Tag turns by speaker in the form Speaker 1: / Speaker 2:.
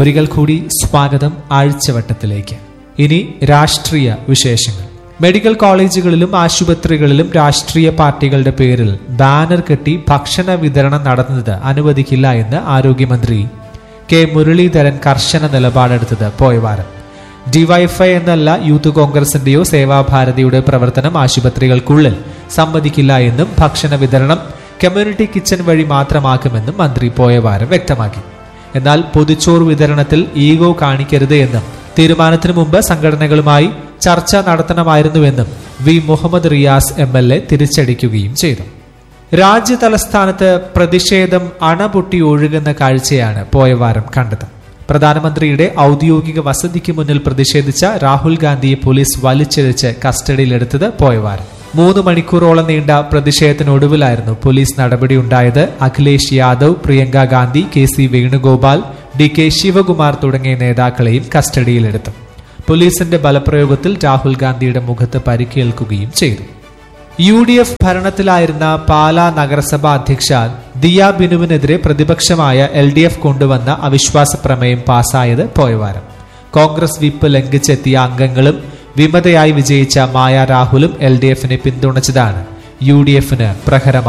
Speaker 1: ഒരിക്കൽ കൂടി സ്വാഗതം ആഴ്ചവട്ടത്തിലേക്ക് ഇനി രാഷ്ട്രീയ വിശേഷങ്ങൾ മെഡിക്കൽ കോളേജുകളിലും ആശുപത്രികളിലും രാഷ്ട്രീയ പാർട്ടികളുടെ പേരിൽ ബാനർ കെട്ടി ഭക്ഷണ വിതരണം നടത്തുന്നത് അനുവദിക്കില്ല എന്ന് ആരോഗ്യമന്ത്രി കെ മുരളീധരൻ കർശന നിലപാടെടുത്തത് പോയ വാരം ഡിവൈഫൈ എന്നല്ല യൂത്ത് കോൺഗ്രസിന്റെയോ സേവാഭാരതിയുടെ പ്രവർത്തനം ആശുപത്രികൾക്കുള്ളിൽ സമ്മതിക്കില്ല എന്നും ഭക്ഷണ വിതരണം കമ്മ്യൂണിറ്റി കിച്ചൺ വഴി മാത്രമാക്കുമെന്നും മന്ത്രി പോയ വാരം വ്യക്തമാക്കി എന്നാൽ പൊതിച്ചോറ് വിതരണത്തിൽ ഈഗോ കാണിക്കരുത് എന്നും തീരുമാനത്തിനു മുമ്പ് സംഘടനകളുമായി ചർച്ച നടത്തണമായിരുന്നുവെന്നും V Muhammad Riyas M L A തിരിച്ചടിക്കുകയും ചെയ്തു രാജ്യ തലസ്ഥാനത്ത് പ്രതിഷേധം അണപൊട്ടി ഒഴുകുന്ന കാഴ്ചയാണ് പോയ വാരം കണ്ടത് പ്രധാനമന്ത്രിയുടെ ഔദ്യോഗിക വസതിക്ക് മുന്നിൽ പ്രതിഷേധിച്ച രാഹുൽ ഗാന്ധിയെ പോലീസ് വലിച്ചിഴച്ച് കസ്റ്റഡിയിലെടുത്തത് പോയ വാരം മൂന്ന് മണിക്കൂറോളം നീണ്ട പ്രതിഷേധത്തിനൊടുവിലായിരുന്നു പോലീസ് നടപടിയുണ്ടായത് Akhilesh Yadav Priyanka Gandhi K C Venugopal D K Shivakumar തുടങ്ങിയ നേതാക്കളെയും കസ്റ്റഡിയിലെടുത്തു പോലീസിന്റെ ബലപ്രയോഗത്തിൽ രാഹുൽ ഗാന്ധിയുടെ മുഖത്ത് പരിക്കേൽക്കുകയും ചെയ്തു യു ഡി എഫ് ഭരണത്തിലായിരുന്ന പാലാ നഗരസഭ അധ്യക്ഷ ദിയ ബിനുവിനെതിരെ പ്രതിപക്ഷമായ എൽ ഡി എഫ് കൊണ്ടുവന്ന അവിശ്വാസ പ്രമേയം പാസായത് പോയവാരം കോൺഗ്രസ് വിപ്പ് ലംഘിച്ചെത്തിയ അംഗങ്ങളും വിമതയായി വിജയിച്ച മായ രാഹുലും എൽ ഡി എഫിനെ പിന്തുണച്ചതാണ് യു ഡി എഫിന് പ്രഹരമായി